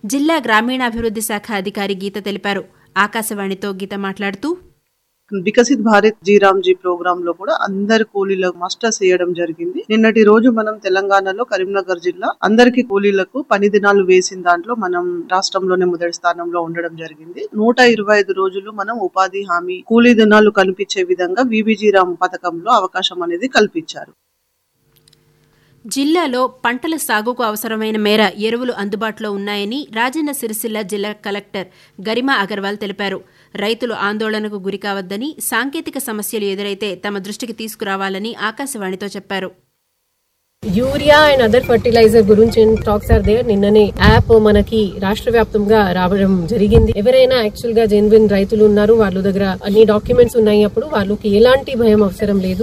జిల్లా గ్రామీణాభివృద్ది శాఖ అధికారి గీత తెలిపారు ఆకాశవాణితో గీత మాట్లాడుతూ వికసిత్ భారత్ జీరామ్జీ ప్రోగ్రామ్ లో కూడా అందరి కూలీలకు మాస్టర్స్ వేయడం జరిగింది నిన్నటి రోజు మనం తెలంగాణలో కరీంనగర్ జిల్లా అందరికి కూలీలకు పని దినాలు వేసిన దాంట్లో మనం రాష్ట్రంలోనే మొదటి స్థానంలో ఉండడం జరిగింది నూట ఇరవై ఐదు రోజులు మనం ఉపాధి హామీ కూలీ దినాలు కనిపించే విధంగా విబిజీ రామ్ పథకంలో అవకాశం అనేది కల్పించారు జిల్లాలో పంటల సాగుకు అవసరమైన మేర ఎరువులు అందుబాటులో ఉన్నాయని రాజన్న సిరిసిల్ల జిల్లా కలెక్టర్ గరిమా అగర్వాల్ తెలిపారు రైతులు ఆందోళనకు గురికావద్దని సాంకేతిక సమస్యలు ఎదురైతే తమ దృష్టికి తీసుకురావాలని ఆకాశవాణితో చెప్పారు యూరియా అండ్ అదర్ ఫర్టిలైజర్ గురించి టాక్స్ ఆర్ దేర్ నిన్ననే యాప్ మనకి రాష్ట్ర వ్యాప్తంగా రావడం జరిగింది ఎవరైనా యాక్చువల్ గా జెన్విన్ రైతులు ఉన్నారు వాళ్ళ దగ్గర అన్ని డాక్యుమెంట్స్ ఉన్నాయి అప్పుడు వాళ్ళకి ఎలాంటి భయం అవసరం లేదు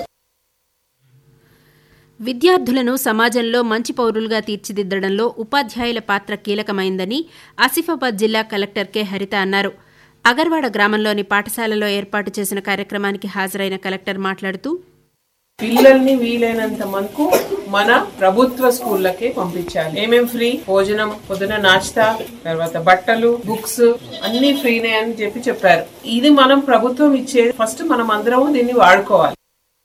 విద్యార్థులను సమాజంలో మంచి పౌరులుగా తీర్చిదిద్దడంలో ఉపాధ్యాయుల పాత్ర కీలకమైందని ఆసిఫాబాద్ జిల్లా కలెక్టర్ కె హరిత అన్నారు అగర్వాడ గ్రామంలోని పాఠశాలలో ఏర్పాటు చేసిన కార్యక్రమానికి హాజరైన కలెక్టర్ మాట్లాడుతూ పిల్లల్ని వీలైనంత మనకు మన ప్రభుత్వ స్కూళ్ళకే పంపించాలి ఏమేం ఫ్రీ భోజనం పొద్దున నాస్తా తర్వాత బట్టలు బుక్స్ అన్ని ఫ్రీనే అని చెప్పి చెప్పారు ఇది మనం ప్రభుత్వం ఇచ్చే ఫస్ట్ మనం అందరం దీన్ని వాడుకోవాలి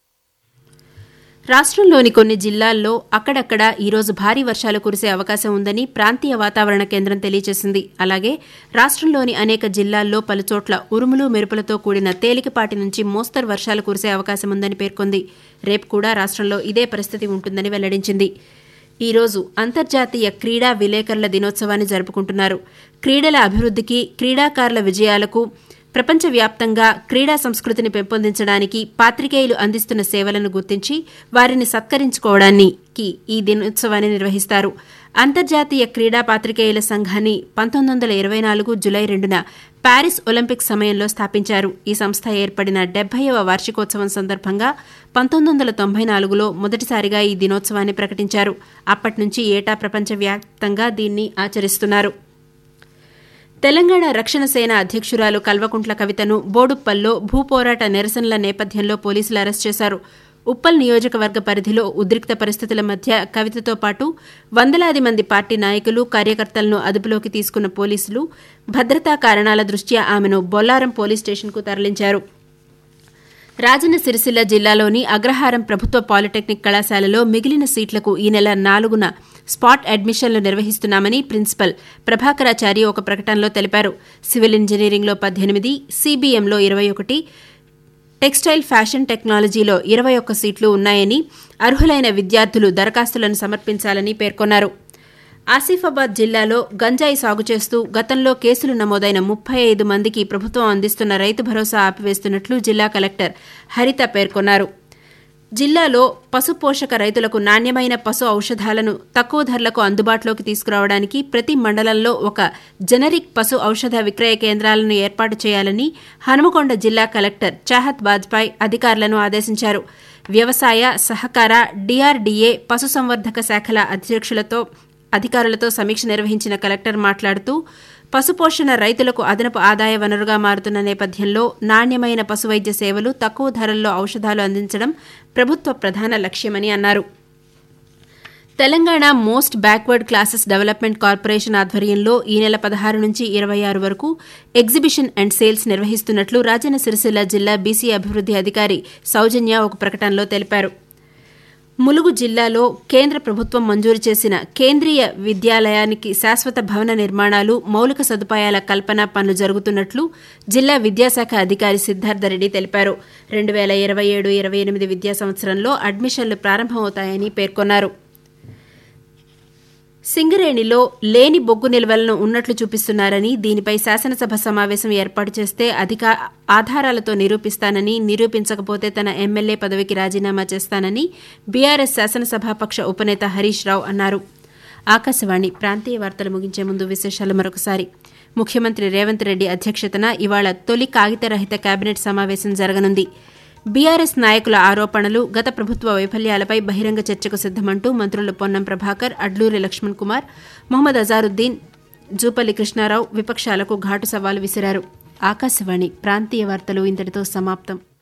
రాష్ట్రంలోని కొన్ని జిల్లాల్లో అక్కడక్కడ ఈరోజు భారీ వర్షాలు కురిసే అవకాశం ఉందని ప్రాంతీయ వాతావరణ కేంద్రం తెలియజేసింది అలాగే రాష్ట్రంలోని అనేక జిల్లాల్లో పలుచోట్ల ఉరుములు మెరుపులతో కూడిన తేలికపాటి నుంచి మోస్తరు వర్షాలు కురిసే అవకాశం ఉందని పేర్కొంది రేపు కూడా రాష్ట్రంలో ఇదే పరిస్థితి ఉంటుందని వెల్లడించింది ఈ రోజు అంతర్జాతీయ క్రీడా విలేకరుల దినోత్సవాన్ని జరుపుకుంటున్నారు క్రీడల అభివృద్ధికి క్రీడాకారుల విజయాలకు ప్రపంచవ్యాప్తంగా క్రీడా సంస్కృతిని పెంపొందించడానికి పాత్రికేయులు అందిస్తున్న సేవలను గుర్తించి వారిని సత్కరించుకోవడానికి ఈ దినోత్సవాన్ని నిర్వహిస్తారు అంతర్జాతీయ క్రీడా పాత్రికేయుల సంఘాన్ని పంతొమ్మిది వందల ఇరవై నాలుగు జులై రెండున ప్యారిస్ ఒలింపిక్ సమయంలో స్థాపించారు ఈ సంస్థ ఏర్పడిన డెబ్బైవ వార్షికోత్సవం సందర్భంగా పంతొమ్మిది వందల తొంభై నాలుగులో మొదటిసారిగా ఈ దినోత్సవాన్ని ప్రకటించారు అప్పటి నుంచి ఏటా ప్రపంచవ్యాప్తంగా దీన్ని ఆచరిస్తున్నారు తెలంగాణ రక్షణ సేన అధ్యక్షురాలు కల్వకుంట్ల కవితను బోడుప్పల్లో భూపోరాట నిరసనల నేపథ్యంలో పోలీసులు అరెస్ట్ చేశారు ఉప్పల్ నియోజకవర్గ పరిధిలో ఉద్రిక్త పరిస్థితుల మధ్య కవితతో పాటు వందలాది మంది పార్టీ నాయకులు కార్యకర్తలను అదుపులోకి తీసుకున్న పోలీసులు భద్రతా కారణాల దృష్ట్యా ఆమెను బొల్లారం పోలీస్ స్టేషన్కు తరలించారు రాజన్న సిరిసిల్ల జిల్లాలోని అగ్రహారం ప్రభుత్వ పాలిటెక్నిక్ కళాశాలలో మిగిలిన సీట్లకు ఈ నెల నాలుగున స్పాట్ అడ్మిషన్లు నిర్వహిస్తున్నామని ప్రిన్సిపల్ ప్రభాకరాచారి ఒక ప్రకటనలో తెలిపారు సివిల్ ఇంజనీరింగ్లో పద్దెనిమిది సీబీఎంలో ఇరవై ఒకటి టెక్స్టైల్ ఫ్యాషన్ టెక్నాలజీలో ఇరవై ఒక్క సీట్లు ఉన్నాయని అర్హులైన విద్యార్థులు దరఖాస్తులను సమర్పించాలని పేర్కొన్నారు ఆసిఫాబాద్ జిల్లాలో గంజాయి సాగు చేస్తూ గతంలో కేసులు నమోదైన ముప్పై ఐదు మందికి ప్రభుత్వం అందిస్తున్న రైతు భరోసా ఆపివేస్తున్నట్లు జిల్లా కలెక్టర్ హరిత పేర్కొన్నారు జిల్లాలో పశు పోషక రైతులకు నాణ్యమైన పశు ఔషధాలను తక్కువ ధరలకు అందుబాటులోకి తీసుకురావడానికి ప్రతి మండలంలో ఒక జనరిక్ పశు ఔషధ విక్రయ కేంద్రాలను ఏర్పాటు చేయాలని హనుమకొండ జిల్లా కలెక్టర్ చాహత్ బాజ్పాయ్ అధికారులను ఆదేశించారు వ్యవసాయ సహకార డిఆర్డీఏ పశుసంవర్ధక శాఖల అధ్యక్షులతో అధికారులతో సమీక్ష నిర్వహించిన కలెక్టర్ మాట్లాడుతూ పశుపోషణ రైతులకు అదనపు ఆదాయ వనరుగా మారుతున్న నేపథ్యంలో నాణ్యమైన పశువైద్య సేవలు తక్కువ ధరల్లో ఔషధాలు అందించడం ప్రభుత్వ ప్రధాన లక్ష్యమని అన్నారు Telangana most backward classes development corporation ఆధ్వర్యంలో ఈ నెల పదహారు నుంచి ఇరవై ఆరు వరకు ఎగ్జిబిషన్ అండ్ సేల్స్ నిర్వహిస్తున్నట్లు రాజన్న సిరిసిల్ల జిల్లా బీసీ అభివృద్ది అధికారి సౌజన్య ఒక ప్రకటనలో తెలిపారు ములుగు జిల్లాలో కేంద్ర ప్రభుత్వం మంజూరు చేసిన కేంద్రీయ విద్యాలయానికి శాశ్వత భవన నిర్మాణాలు మౌలిక సదుపాయాల కల్పన పనులు జరుగుతున్నట్లు జిల్లా విద్యాశాఖ అధికారి సిద్ధార్థరెడ్డి తెలిపారు రెండు వేల ఇరవై ఏడు ఇరవై ఎనిమిది విద్యా సంవత్సరంలో అడ్మిషన్లు ప్రారంభమవుతాయని పేర్కొన్నారు సింగరేణిలో లేని బొగ్గు నిల్వలను ఉన్నట్లు చూపిస్తున్నారని దీనిపై శాసనసభ సమావేశం ఏర్పాటు చేస్తే అధిక ఆధారాలతో నిరూపిస్తానని నిరూపించకపోతే తన ఎమ్మెల్యే పదవికి రాజీనామా చేస్తానని బీఆర్ఎస్ శాసనసభాపక్ష ఉపనేత హరీష్ రావు అన్నారు ఆకాశవాణి ప్రాంతీయ వార్తలు ముగించే ముందు విశేషాలు మరొకసారి ముఖ్యమంత్రి రేవంత్ రెడ్డి అధ్యక్షతన ఇవాళ తొలి కాగితరహిత కేబినెట్ సమావేశం జరగనుంది బీఆర్ఎస్ నాయకుల ఆరోపణలు గత ప్రభుత్వ వైఫల్యాలపై బహిరంగ చర్చకు సిద్దమంటూ మంత్రులు పొన్నం ప్రభాకర్ అడ్లూరి లక్ష్మణ్ కుమార్ మొహమ్మద్ అజారుద్దీన్ జూపల్లి కృష్ణారావు విపక్షాలకు ఘాటు సవాలు విసిరారు ఆకాశవాణి ప్రాంతీయ వార్తలు ఇంతటితో సమాప్తం